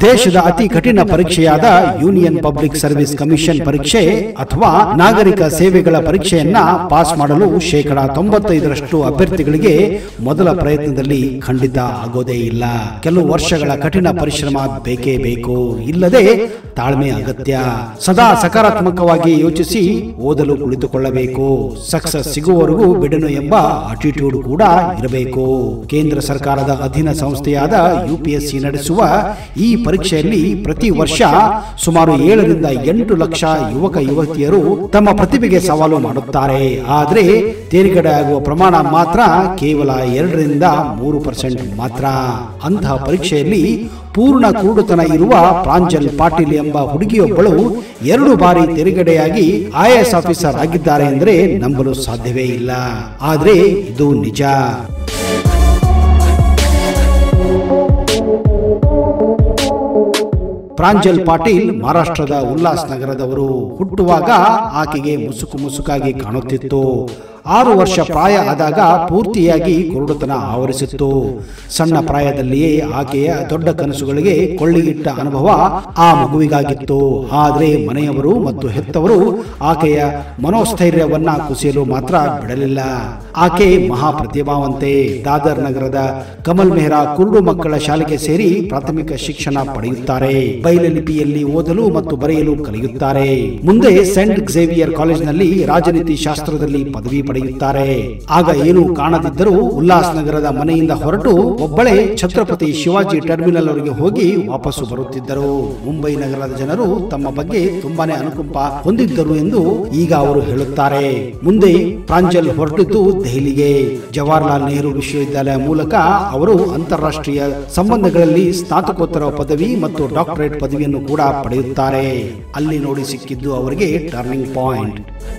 ದೇಶದ ಅತಿ ಕಠಿಣ ಪರೀಕ್ಷೆಯಾದ ಯೂನಿಯನ್ ಪಬ್ಲಿಕ್ ಸರ್ವಿಸ್ ಕಮಿಷನ್ ಪರೀಕ್ಷೆ ಅಥವಾ ನಾಗರಿಕ ಸೇವೆಗಳ ಪರೀಕ್ಷೆಯನ್ನ ಪಾಸ್ ಮಾಡಲು ಶೇಕಡ ತೊಂಬತ್ತೈದರಷ್ಟು ಅಭ್ಯರ್ಥಿಗಳಿಗೆ ಮೊದಲ ಪ್ರಯತ್ನದಲ್ಲಿ ಖಂಡಿತ ಆಗೋದೇ ಇಲ್ಲ ಕೆಲವು ವರ್ಷಗಳ ಕಠಿಣ ಪರಿಶ್ರಮ ಬೇಕೇ ಬೇಕು ಇಲ್ಲದೆ ತಾಳ್ಮೆ ಅಗತ್ಯ ಸದಾ ಸಕಾರಾತ್ಮಕವಾಗಿ ಯೋಚಿಸಿ ಓದಲು ಕುಳಿತುಕೊಳ್ಳಬೇಕು ಸಕ್ಸಸ್ ಸಿಗುವವರೆಗೂ ಬಿಡನು ಎಂಬ ಅಟಿಟ್ಯೂಡ್ ಕೂಡ ಇರಬೇಕು ಕೇಂದ್ರ ಸರ್ಕಾರದ ಅಧೀನ ಸಂಸ್ಥೆಯಾದ ಯುಪಿಎಸ್ಸಿ ನಡೆಸುವ ಈ ಪರೀಕ್ಷೆಯಲ್ಲಿ ಪ್ರತಿ ವರ್ಷ ಸುಮಾರು ಏಳರಿಂದ ಎಂಟು ಲಕ್ಷ ಯುವಕ ಯುವತಿಯರು ತಮ್ಮ ಪ್ರತಿಭೆಗೆ ಸವಾಲು ಮಾಡುತ್ತಾರೆ ಆದರೆ ತೇರ್ಗಡೆ ಆಗುವ ಪ್ರಮಾಣ ಮಾತ್ರ ಕೇವಲ ಎರಡರಿಂದ ಮೂರು ಪರ್ಸೆಂಟ್ ಮಾತ್ರ ಅಂತಹ ಪರೀಕ್ಷೆಯಲ್ಲಿ ಪೂರ್ಣ ಕುರುಡುತನ ಇರುವ ಪ್ರಾಂಜಲ್ ಪಾಟೀಲ್ ಎಂಬ ಹುಡುಗಿಯೊಬ್ಬಳು ಎರಡು ಬಾರಿ ತೆರೆಗಡೆಯಾಗಿ ಐಎಎಸ್ ಆಫೀಸರ್ ಆಗಿದ್ದಾರೆ ಎಂದರೆ ನಂಬಲು ಸಾಧ್ಯವೇ ಇಲ್ಲ ಆದರೆ ಇದು ನಿಜ ಪ್ರಾಂಜಲ್ ಪಾಟೀಲ್ ಮಹಾರಾಷ್ಟ್ರದ ಉಲ್ಲಾಸ್ ನಗರದವರು ಹುಟ್ಟುವಾಗ ಆಕೆಗೆ ಮುಸುಕು ಮುಸುಕಾಗಿ ಕಾಣುತ್ತಿತ್ತು ಆರು ವರ್ಷ ಪ್ರಾಯ ಆದಾಗ ಪೂರ್ತಿಯಾಗಿ ಕುರುಡುತನ ಆವರಿಸಿತ್ತು ಸಣ್ಣ ಪ್ರಾಯದಲ್ಲಿಯೇ ಆಕೆಯ ದೊಡ್ಡ ಕನಸುಗಳಿಗೆ ಕೊಳ್ಳಿಗಿಟ್ಟ ಅನುಭವ ಆ ಮಗುವಿಗಾಗಿತ್ತು ಆದರೆ ಮನೆಯವರು ಮತ್ತು ಹೆತ್ತವರು ಆಕೆಯ ಮನೋಸ್ಥೈರ್ಯವನ್ನ ಕುಸಿಯಲು ಮಾತ್ರ ಬಿಡಲಿಲ್ಲ ಆಕೆ ಮಹಾ ಪ್ರತಿಭಾವಂತೆ ದಾದರ್ ನಗರದ ಕಮಲ್ ಮೆಹ್ರಾ ಕುರುಡು ಮಕ್ಕಳ ಶಾಲೆಗೆ ಸೇರಿ ಪ್ರಾಥಮಿಕ ಶಿಕ್ಷಣ ಪಡೆಯುತ್ತಾರೆ ಬೈಲಲಿಪಿಯಲ್ಲಿ ಓದಲು ಮತ್ತು ಬರೆಯಲು ಕಲಿಯುತ್ತಾರೆ ಮುಂದೆ ಸೆಂಟ್ ಝೇವಿಯರ್ ಕಾಲೇಜಿನಲ್ಲಿ ರಾಜನೀತಿ ಶಾಸ್ತ್ರದಲ್ಲಿ ಪದವಿ ಪಡೆಯುತ್ತಾರೆ ಆಗ ಏನು ಕಾಣದಿದ್ದರೂ ಉಲ್ಲಾಸ್ ನಗರದ ಮನೆಯಿಂದ ಹೊರಟು ಒಬ್ಬಳೇ ಛತ್ರಪತಿ ಶಿವಾಜಿ ಟರ್ಮಿನಲ್ ವರೆಗೆ ಹೋಗಿ ವಾಪಸ್ಸು ಬರುತ್ತಿದ್ದರು ಮುಂಬೈ ನಗರದ ಜನರು ತಮ್ಮ ಬಗ್ಗೆ ತುಂಬಾನೇ ಅನುಕಂಪ ಹೊಂದಿದ್ದರು ಎಂದು ಈಗ ಅವರು ಹೇಳುತ್ತಾರೆ ಮುಂದೆ ಪ್ರಾಂಜಲ್ ಹೊರಟಿದ್ದು ದೆಹಲಿಗೆ ಜವಾಹರ್ಲಾಲ್ ನೆಹರು ವಿಶ್ವವಿದ್ಯಾಲಯ ಮೂಲಕ ಅವರು ಅಂತಾರಾಷ್ಟ್ರೀಯ ಸಂಬಂಧಗಳಲ್ಲಿ ಸ್ನಾತಕೋತ್ತರ ಪದವಿ ಮತ್ತು ಡಾಕ್ಟರೇಟ್ ಪದವಿಯನ್ನು ಕೂಡ ಪಡೆಯುತ್ತಾರೆ ಅಲ್ಲಿ ನೋಡಿ ಸಿಕ್ಕಿದ್ದು ಅವರಿಗೆ ಟರ್ನಿಂಗ್ ಪಾಯಿಂಟ್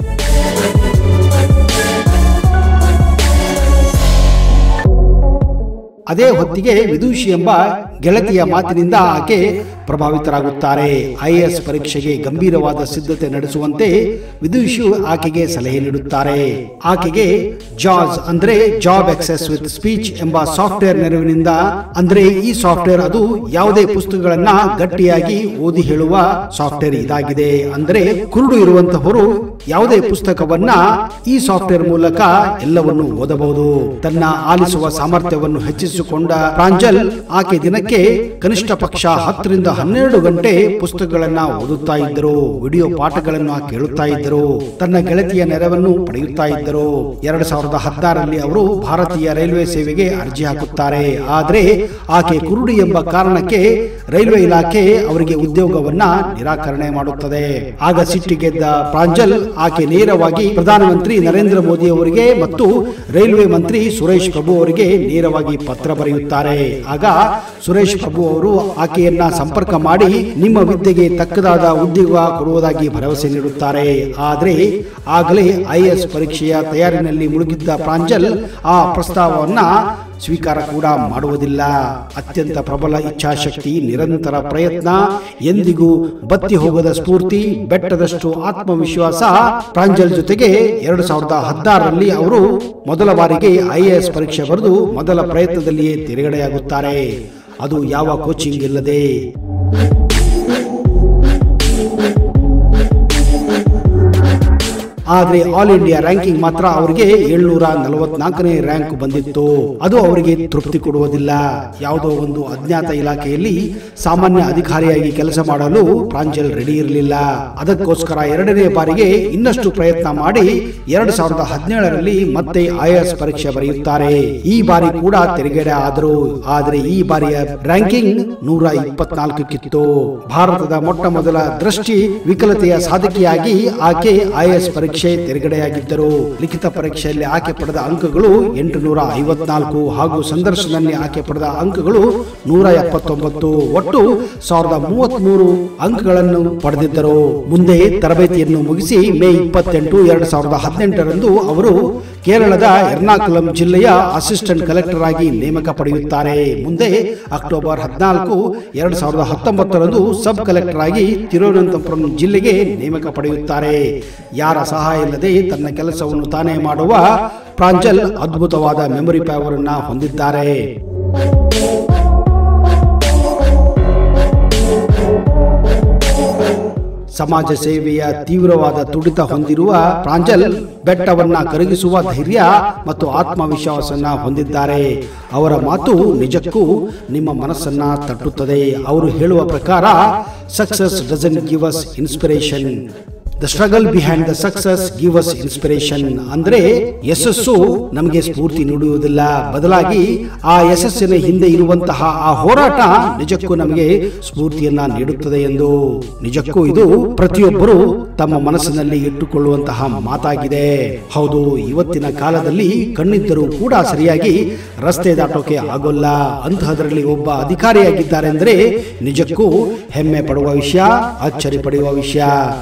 ಅದೇ ಹೊತ್ತಿಗೆ ವಿದೂಷಿ ಎಂಬ ಗೆಳತಿಯ ಮಾತಿನಿಂದ ಆಕೆ ಪ್ರಭಾವಿತರಾಗುತ್ತಾರೆ ಐಎಎಸ್ ಪರೀಕ್ಷೆಗೆ ಗಂಭೀರವಾದ ಸಿದ್ಧತೆ ನಡೆಸುವಂತೆ ವಿದೂಷಿಯು ಆಕೆಗೆ ಸಲಹೆ ನೀಡುತ್ತಾರೆ ಆಕೆಗೆ ಜಾಸ್ ಅಂದ್ರೆ ಜಾಬ್ ಎಕ್ಸೆಸ್ ವಿತ್ ಸ್ಪೀಚ್ ಎಂಬ ಸಾಫ್ಟ್ವೇರ್ ನೆರವಿನಿಂದ ಅಂದ್ರೆ ಈ ಸಾಫ್ಟ್ವೇರ್ ಅದು ಯಾವುದೇ ಪುಸ್ತಕಗಳನ್ನ ಗಟ್ಟಿಯಾಗಿ ಓದಿ ಹೇಳುವ ಸಾಫ್ಟ್ವೇರ್ ಇದಾಗಿದೆ ಅಂದ್ರೆ ಕುರುಡು ಇರುವಂತಹವರು ಯಾವುದೇ ಪುಸ್ತಕವನ್ನ ಈ ಸಾಫ್ಟ್ವೇರ್ ಮೂಲಕ ಎಲ್ಲವನ್ನು ಓದಬಹುದು ತನ್ನ ಆಲಿಸುವ ಸಾಮರ್ಥ್ಯವನ್ನು ಹೆಚ್ಚಿಸಿಕೊಂಡ ಪ್ರಾಂಜಲ್ ಆಕೆ ದಿನಕ್ಕೆ ಕನಿಷ್ಠ ಪಕ್ಷ ಹತ್ತರಿಂದ ಹನ್ನೆರಡು ಗಂಟೆ ಪುಸ್ತಕಗಳನ್ನ ಓದುತ್ತಾ ಇದ್ದರು ವಿಡಿಯೋ ಪಾಠಗಳನ್ನು ಕೇಳುತ್ತಾ ಇದ್ದರು ತನ್ನ ಗೆಳತಿಯ ನೆರವನ್ನು ಪಡೆಯುತ್ತಾ ಇದ್ದರು ಎರಡ್ ಸಾವಿರದ ಹದಿನಾರರಲ್ಲಿ ಅವರು ಭಾರತೀಯ ರೈಲ್ವೆ ಸೇವೆಗೆ ಅರ್ಜಿ ಹಾಕುತ್ತಾರೆ ಆದರೆ ಆಕೆ ಕುರುಡಿ ಎಂಬ ಕಾರಣಕ್ಕೆ ರೈಲ್ವೆ ಇಲಾಖೆ ಅವರಿಗೆ ಉದ್ಯೋಗವನ್ನ ನಿರಾಕರಣೆ ಮಾಡುತ್ತದೆ ಆಗ ಸಿಟ್ಟಿಗೆದ್ದ ಪ್ರಾಂಜಲ್ ಆಕೆ ನೇರವಾಗಿ ಪ್ರಧಾನಮಂತ್ರಿ ನರೇಂದ್ರ ಮೋದಿ ಅವರಿಗೆ ಮತ್ತು ರೈಲ್ವೆ ಮಂತ್ರಿ ಸುರೇಶ್ ಪ್ರಭು ಅವರಿಗೆ ನೇರವಾಗಿ ಪತ್ರ ಬರೆಯುತ್ತಾರೆ ಆಗ ಸುರೇಶ್ ಪ್ರಭು ಅವರು ಆಕೆಯನ್ನ ಸಂಪರ್ಕ ಮಾಡಿ ನಿಮ್ಮ ವಿದ್ಯೆಗೆ ತಕ್ಕದಾದ ಉದ್ಯೋಗ ಕೊಡುವುದಾಗಿ ಭರವಸೆ ನೀಡುತ್ತಾರೆ ಆದರೆ ಆಗಲೇ ಐಎಸ್ ಪರೀಕ್ಷೆಯ ತಯಾರಿನಲ್ಲಿ ಮುಳುಗಿದ್ದ ಪ್ರಾಂಜಲ್ ಆ ಪ್ರಸ್ತಾವವನ್ನ ಸ್ವೀಕಾರ ಕೂಡ ಮಾಡುವುದಿಲ್ಲ ಅತ್ಯಂತ ಪ್ರಬಲ ಇಚ್ಛಾಶಕ್ತಿ ನಿರಂತರ ಪ್ರಯತ್ನ ಎಂದಿಗೂ ಬತ್ತಿ ಹೋಗದ ಸ್ಫೂರ್ತಿ ಬೆಟ್ಟದಷ್ಟು ಆತ್ಮವಿಶ್ವಾಸ ಪ್ರಾಂಜಲ್ ಜೊತೆಗೆ ಎರಡು ಸಾವಿರದ ಹದಿನಾರರಲ್ಲಿ ಅವರು ಮೊದಲ ಬಾರಿಗೆ ಐಎಎಸ್ ಪರೀಕ್ಷೆ ಬರೆದು ಮೊದಲ ಪ್ರಯತ್ನದಲ್ಲಿಯೇ ತೆರೆಗಡೆಯಾಗುತ್ತಾರೆ ಅದು ಯಾವ ಕೋಚಿಂಗ್ ಇಲ್ಲದೆ ಆದರೆ ಆಲ್ ಇಂಡಿಯಾ ರ್ಯಾಂಕಿಂಗ್ ಮಾತ್ರ ಅವರಿಗೆ ಏಳ್ನೂರ ನಲವತ್ನಾಲ್ಕನೇ ರ್ಯಾಂಕ್ ಬಂದಿತ್ತು ಅದು ಅವರಿಗೆ ತೃಪ್ತಿ ಕೊಡುವುದಿಲ್ಲ ಯಾವುದೋ ಒಂದು ಅಜ್ಞಾತ ಇಲಾಖೆಯಲ್ಲಿ ಸಾಮಾನ್ಯ ಅಧಿಕಾರಿಯಾಗಿ ಕೆಲಸ ಮಾಡಲು ಪ್ರಾಂಜಲ್ ರೆಡಿ ಇರಲಿಲ್ಲ ಅದಕ್ಕೋಸ್ಕರ ಎರಡನೇ ಬಾರಿಗೆ ಇನ್ನಷ್ಟು ಪ್ರಯತ್ನ ಮಾಡಿ ಎರಡ್ ಸಾವಿರದ ಹದಿನೇಳರಲ್ಲಿ ಮತ್ತೆ ಐಎಎಸ್ ಪರೀಕ್ಷೆ ಬರೆಯುತ್ತಾರೆ ಈ ಬಾರಿ ಕೂಡ ತೆರೆಗಡೆ ಆದರು ಆದರೆ ಈ ಬಾರಿಯ ರ್ಯಾಂಕಿಂಗ್ ನೂರ ಇಪ್ಪತ್ನಾಲ್ಕಕ್ಕಿತ್ತು ಭಾರತದ ಮೊಟ್ಟ ಮೊದಲ ದೃಷ್ಟಿ ವಿಕಲತೆಯ ಸಾಧಕಿಯಾಗಿ ಆಕೆ ಐಎಎಸ್ ಪರೀಕ್ಷೆ ತೆರೆಗಡೆಯಾಗಿದ್ದರು ಲಿಖಿತ ಪರೀಕ್ಷೆಯಲ್ಲಿ ಆಕೆ ಪಡೆದ ಅಂಕಗಳು ಎಂಟು ನೂರ ಐವತ್ನಾಲ್ಕು ಹಾಗೂ ಸಂದರ್ಶನದಲ್ಲಿ ಆಕೆ ಪಡೆದ ಅಂಕಗಳು ನೂರ ಎಪ್ಪತ್ತೊಂಬತ್ತು ಒಟ್ಟು ಸಾವಿರದ ಮೂವತ್ಮೂರು ಅಂಕಗಳನ್ನು ಪಡೆದಿದ್ದರು ಮುಂದೆ ತರಬೇತಿಯನ್ನು ಮುಗಿಸಿ ಮೇ ಇಪ್ಪತ್ತೆಂಟು ಎರಡು ಸಾವಿರದ ಹದಿನೆಂಟರಂದು ಅವರು ಕೇರಳದ ಎರ್ನಾಕುಲಂ ಜಿಲ್ಲೆಯ ಅಸಿಸ್ಟೆಂಟ್ ಕಲೆಕ್ಟರ್ ಆಗಿ ನೇಮಕ ಪಡೆಯುತ್ತಾರೆ ಮುಂದೆ ಅಕ್ಟೋಬರ್ ಹದಿನಾಲ್ಕು ಎರಡು ಸಾವಿರದ ಹತ್ತೊಂಬತ್ತರಂದು ಸಬ್ ಕಲೆಕ್ಟರ್ ಆಗಿ ತಿರುವನಂತಪುರಂ ಜಿಲ್ಲೆಗೆ ನೇಮಕ ಪಡೆಯುತ್ತಾರೆ ಯಾರ ಸಹಾಯ ಇಲ್ಲದೆ ತನ್ನ ಕೆಲಸವನ್ನು ತಾನೇ ಮಾಡುವ ಪ್ರಾಂಜಲ್ ಅದ್ಭುತವಾದ ಮೆಮೊರಿ ಪವರ್ ಅನ್ನ ಹೊಂದಿದ್ದಾರೆ ಸಮಾಜ ಸೇವೆಯ ತೀವ್ರವಾದ ತುಡಿತ ಹೊಂದಿರುವ ಪ್ರಾಂಜಲ್ ಬೆಟ್ಟವನ್ನ ಕರಗಿಸುವ ಧೈರ್ಯ ಮತ್ತು ಆತ್ಮವಿಶ್ವಾಸವನ್ನ ಹೊಂದಿದ್ದಾರೆ ಅವರ ಮಾತು ನಿಜಕ್ಕೂ ನಿಮ್ಮ ಮನಸ್ಸನ್ನ ತಟ್ಟುತ್ತದೆ ಅವರು ಹೇಳುವ ಪ್ರಕಾರ success doesn't give us inspiration the struggle behind the success give us inspiration ಅಂದ್ರೆ ಯಶಸ್ಸು ನಮಗೆ ಸ್ಫೂರ್ತಿ ನೀಡುವುದಿಲ್ಲ ಬದಲಾಗಿ ಆ ಯಶಸ್ಸಿನ ಹಿಂದೆ ಇರುವಂತಹ ಆ ಹೋರಾಟ ನಿಜಕ್ಕೂ ನಮಗೆ ಸ್ಫೂರ್ತಿಯನ್ನ ನೀಡುತ್ತದೆ ಎಂದು ನಿಜಕ್ಕೂ ಇದು ಪ್ರತಿಯೊಬ್ಬರು ತಮ್ಮ ಮನಸ್ಸಿನಲ್ಲಿ ಇಟ್ಟುಕೊಳ್ಳುವಂತಹ ಮಾತಾಗಿದೆ ಹೌದು ಇವತ್ತಿನ ಕಾಲದಲ್ಲಿ ಕಣ್ಣಿದ್ದರೂ ಕೂಡ ಸರಿಯಾಗಿ ರಸ್ತೆ ದಾಟೋಕೆ ಆಗೋಲ್ಲ ಅಂತಹದರಲ್ಲಿ ಒಬ್ಬ ಅಧಿಕಾರಿಯಾಗಿದ್ದಾರೆ ಅಂದರೆ ನಿಜಕ್ಕೂ ಹೆಮ್ಮೆ ಪಡುವ ವಿಷಯ ಅಚ್ಚರಿ ಪಡೆಯುವ ವಿಷಯ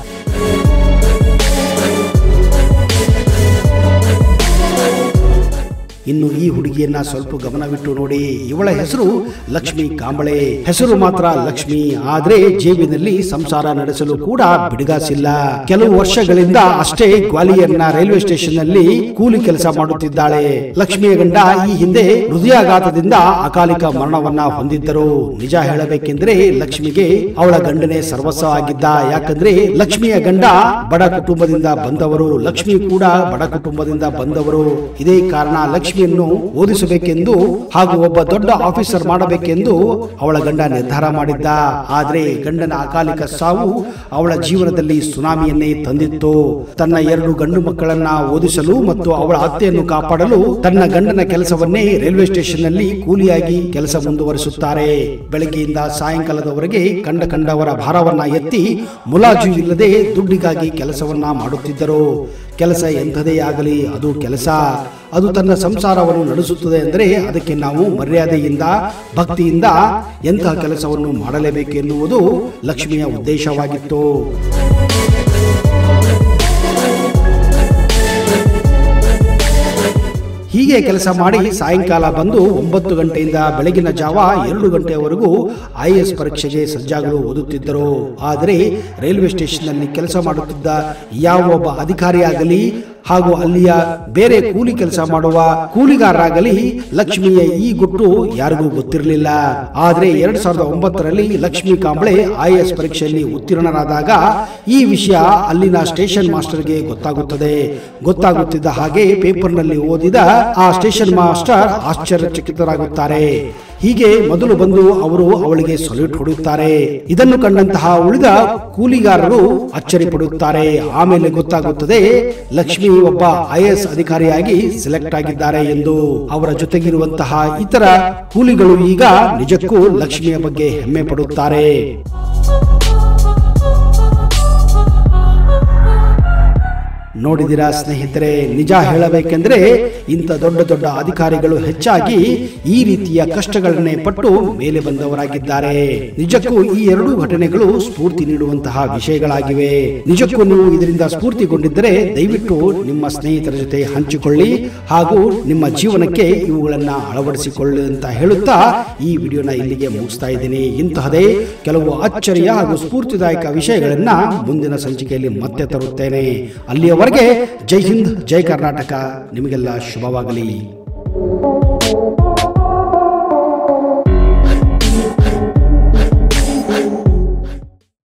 ಇನ್ನು ಈ ಹುಡುಗಿಯನ್ನ ಸ್ವಲ್ಪ ಗಮನವಿಟ್ಟು ನೋಡಿ ಇವಳ ಹೆಸರು ಲಕ್ಷ್ಮಿ ಕಾಂಬಳೆ ಹೆಸರು ಮಾತ್ರ ಲಕ್ಷ್ಮಿ ಆದ್ರೆ ಜೇಬಿನಲ್ಲಿ ಸಂಸಾರ ನಡೆಸಲು ಕೂಡ ಬಿಡುಗಾಸಿಲ್ಲ ಕೆಲವು ವರ್ಷಗಳಿಂದ ಅಷ್ಟೇ ಗ್ವಾಲಿಯರ್ನ ರೈಲ್ವೆ ಸ್ಟೇಷನ್ ನಲ್ಲಿ ಕೂಲಿ ಕೆಲಸ ಮಾಡುತ್ತಿದ್ದಾಳೆ ಲಕ್ಷ್ಮಿಯ ಗಂಡ ಈ ಹಿಂದೆ ಹೃದಯಾಘಾತದಿಂದ ಅಕಾಲಿಕ ಮರಣವನ್ನ ಹೊಂದಿದ್ದರು ನಿಜ ಹೇಳಬೇಕೆಂದ್ರೆ ಲಕ್ಷ್ಮಿಗೆ ಅವಳ ಗಂಡನೇ ಸರ್ವಸ್ವ ಆಗಿದ್ದ ಯಾಕಂದ್ರೆ ಲಕ್ಷ್ಮಿಯ ಗಂಡ ಬಡ ಕುಟುಂಬದಿಂದ ಬಂದವರು ಲಕ್ಷ್ಮಿ ಕೂಡ ಬಡ ಕುಟುಂಬದಿಂದ ಬಂದವರು ಇದೇ ಕಾರಣ ಲಕ್ಷ್ಮಿಯನ್ನು ಓದಿಸಬೇಕೆಂದು ಹಾಗೂ ಒಬ್ಬ ದೊಡ್ಡ ಆಫೀಸರ್ ಮಾಡಬೇಕೆಂದು ಅವಳ ಗಂಡ ನಿರ್ಧಾರ ಮಾಡಿದ್ದ ಆದ್ರೆ ಗಂಡನ ಅಕಾಲಿಕ ಸಾವು ಅವಳ ಜೀವನದಲ್ಲಿ ಸುನಾಮಿಯನ್ನೇ ತಂದಿತ್ತು ತನ್ನ ಎರಡು ಗಂಡು ಮಕ್ಕಳನ್ನ ಓದಿಸಲು ಮತ್ತು ಅವಳ ಅತ್ತೆಯನ್ನು ಕಾಪಾಡಲು ತನ್ನ ಗಂಡನ ಕೆಲಸವನ್ನೇ ರೈಲ್ವೆ ಸ್ಟೇಷನ್ ನಲ್ಲಿ ಕೂಲಿಯಾಗಿ ಕೆಲಸ ಮುಂದುವರಿಸುತ್ತಾರೆ ಬೆಳಗ್ಗೆಯಿಂದ ಸಾಯಂಕಾಲದವರೆಗೆ ಕಂಡ ಕಂಡವರ ಭಾರವನ್ನ ಎತ್ತಿ ಮುಲಾಜು ಇಲ್ಲದೆ ದುಡ್ಡಿಗಾಗಿ ಕೆಲಸವನ್ನ ಮಾಡುತ್ತಿದ್ದರು ಕೆಲಸ ಎಂಥದೇ ಆಗಲಿ ಅದು ಕೆಲಸ ಅದು ತನ್ನ ಸಂಸಾರವನ್ನು ನಡೆಸುತ್ತದೆ ಅಂದರೆ ಅದಕ್ಕೆ ನಾವು ಮರ್ಯಾದೆಯಿಂದ ಭಕ್ತಿಯಿಂದ ಎಂತಹ ಕೆಲಸವನ್ನು ಮಾಡಲೇಬೇಕು ಎನ್ನುವುದು ಲಕ್ಷ್ಮಿಯ ಉದ್ದೇಶವಾಗಿತ್ತು ಹೀಗೆ ಕೆಲಸ ಮಾಡಿ ಸಾಯಂಕಾಲ ಬಂದು ಒಂಬತ್ತು ಗಂಟೆಯಿಂದ ಬೆಳಗಿನ ಜಾವ ಎರಡು ಗಂಟೆಯವರೆಗೂ ಐ ಎಸ್ ಪರೀಕ್ಷೆಗೆ ಸಜ್ಜಾಗಲು ಓದುತ್ತಿದ್ದರು ಆದರೆ ರೈಲ್ವೆ ಸ್ಟೇಷನ್ನಲ್ಲಿ ಕೆಲಸ ಮಾಡುತ್ತಿದ್ದ ಯಾವ ಒಬ್ಬ ಅಧಿಕಾರಿಯಾಗಲಿ ಹಾಗೂ ಅಲ್ಲಿಯ ಬೇರೆ ಕೂಲಿ ಕೆಲಸ ಮಾಡುವ ಕೂಲಿಗಾರರಾಗಲಿ ಲಕ್ಷ್ಮಿಯ ಈ ಗುಟ್ಟು ಯಾರಿಗೂ ಗೊತ್ತಿರಲಿಲ್ಲ ಆದ್ರೆ ಎರಡ್ ಸಾವಿರದ ಒಂಬತ್ತರಲ್ಲಿ ಲಕ್ಷ್ಮಿ ಕಾಂಬಳೆ ಐ ಎಸ್ ಪರೀಕ್ಷೆಯಲ್ಲಿ ಉತ್ತೀರ್ಣರಾದಾಗ ಈ ವಿಷಯ ಅಲ್ಲಿನ ಸ್ಟೇಷನ್ ಮಾಸ್ಟರ್ಗೆ ಗೊತ್ತಾಗುತ್ತದೆ ಗೊತ್ತಾಗುತ್ತಿದ್ದ ಹಾಗೆ ಪೇಪರ್ನಲ್ಲಿ ಓದಿದ ಆ ಸ್ಟೇಷನ್ ಮಾಸ್ಟರ್ ಆಶ್ಚರ್ಯಚಕಿತರಾಗುತ್ತಾರೆ ಹೀಗೆ ಮೊದಲು ಬಂದು ಅವರು ಅವಳಿಗೆ ಸೊಲ್ಯೂಟ್ ಹೊಡೆಯುತ್ತಾರೆ ಇದನ್ನು ಕಂಡಂತಹ ಉಳಿದ ಕೂಲಿಗಾರರು ಅಚ್ಚರಿ ಪಡುತ್ತಾರೆ ಆಮೇಲೆ ಗೊತ್ತಾಗುತ್ತದೆ ಲಕ್ಷ್ಮಿ ಒಬ್ಬ ಐ ಎಸ್ ಅಧಿಕಾರಿಯಾಗಿ ಸೆಲೆಕ್ಟ್ ಆಗಿದ್ದಾರೆ ಎಂದು ಅವರ ಜೊತೆಗಿರುವಂತಹ ಇತರ ಕೂಲಿಗಳು ಈಗ ನಿಜಕ್ಕೂ ಲಕ್ಷ್ಮಿಯ ಬಗ್ಗೆ ಹೆಮ್ಮೆ ಪಡುತ್ತಾರೆ ನೋಡಿದಿರಾ ಸ್ನೇಹಿತರೆ ನಿಜ ಹೇಳಬೇಕೆಂದ್ರೆ ಇಂಥ ದೊಡ್ಡ ದೊಡ್ಡ ಅಧಿಕಾರಿಗಳು ಹೆಚ್ಚಾಗಿ ಈ ರೀತಿಯ ಕಷ್ಟಗಳನ್ನೇ ಪಟ್ಟು ಮೇಲೆ ಬಂದವರಾಗಿದ್ದಾರೆ ನಿಜಕ್ಕೂ ಈ ಎರಡೂ ಘಟನೆಗಳು ಸ್ಫೂರ್ತಿ ನೀಡುವಂತಹ ವಿಷಯಗಳಾಗಿವೆ ನಿಜಕ್ಕೂ ನೀವು ಇದರಿಂದ ಸ್ಫೂರ್ತಿಗೊಂಡಿದ್ದರೆ ದಯವಿಟ್ಟು ನಿಮ್ಮ ಸ್ನೇಹಿತರ ಜೊತೆ ಹಂಚಿಕೊಳ್ಳಿ ಹಾಗೂ ನಿಮ್ಮ ಜೀವನಕ್ಕೆ ಇವುಗಳನ್ನ ಅಳವಡಿಸಿಕೊಳ್ಳಿ ಅಂತ ಹೇಳುತ್ತಾ ಈ ವಿಡಿಯೋನ ಇಲ್ಲಿಗೆ ಮುಗಿಸ್ತಾ ಇದ್ದೀನಿ ಇಂತಹದೇ ಕೆಲವು ಅಚ್ಚರಿಯ ಹಾಗೂ ಸ್ಫೂರ್ತಿದಾಯಕ ವಿಷಯಗಳನ್ನ ಮುಂದಿನ ಸಂಚಿಕೆಯಲ್ಲಿ ಮತ್ತೆ ತರುತ್ತೇನೆ ಅಲ್ಲಿಯವರೆಗೆ ಜೈ ಹಿಂದ್ ಜೈ ಕರ್ನಾಟಕ ನಿಮಗೆಲ್ಲ ಶುಭವಾಗಲಿ